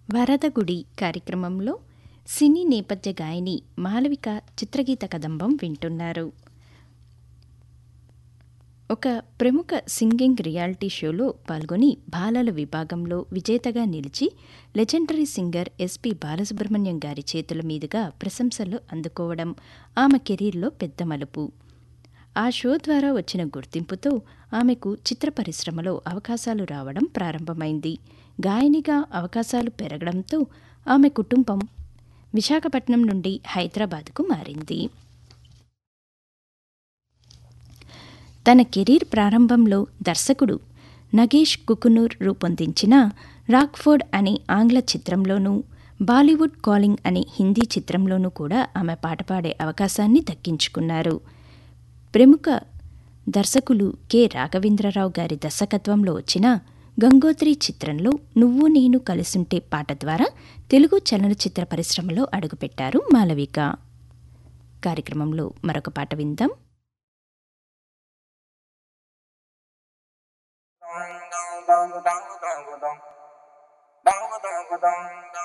వరదగుడి కార్యక్రమంలో సినీ నేపథ్య గాయని మాలవిక చిత్రగీత కదంబం వింటున్నారు ఒక ప్రముఖ సింగింగ్ రియాలిటీ షోలో పాల్గొని బాలల విభాగంలో విజేతగా నిలిచి లెజెండరీ సింగర్ ఎస్పి బాలసుబ్రహ్మణ్యం గారి చేతుల మీదుగా ప్రశంసలు అందుకోవడం ఆమె కెరీర్లో పెద్ద మలుపు ఆ షో ద్వారా వచ్చిన గుర్తింపుతో ఆమెకు చిత్ర పరిశ్రమలో అవకాశాలు రావడం ప్రారంభమైంది గాయనిగా అవకాశాలు పెరగడంతో ఆమె కుటుంబం విశాఖపట్నం నుండి హైదరాబాద్కు మారింది తన కెరీర్ ప్రారంభంలో దర్శకుడు నగేష్ కుకునూర్ రూపొందించిన రాక్ఫోర్డ్ అనే ఆంగ్ల చిత్రంలోనూ బాలీవుడ్ కాలింగ్ అనే హిందీ చిత్రంలోనూ కూడా ఆమె పాట పాడే అవకాశాన్ని దక్కించుకున్నారు ప్రముఖ దర్శకులు కె రాఘవేంద్రరావు గారి దర్శకత్వంలో వచ్చిన గంగోత్రి చిత్రంలో నువ్వు నేను కలిసుంటే పాట ద్వారా తెలుగు చలనచిత్ర పరిశ్రమలో అడుగుపెట్టారు మాలవిక కార్యక్రమంలో మరొక పాట విందాం dong dong dong dong dong dong dong dong dong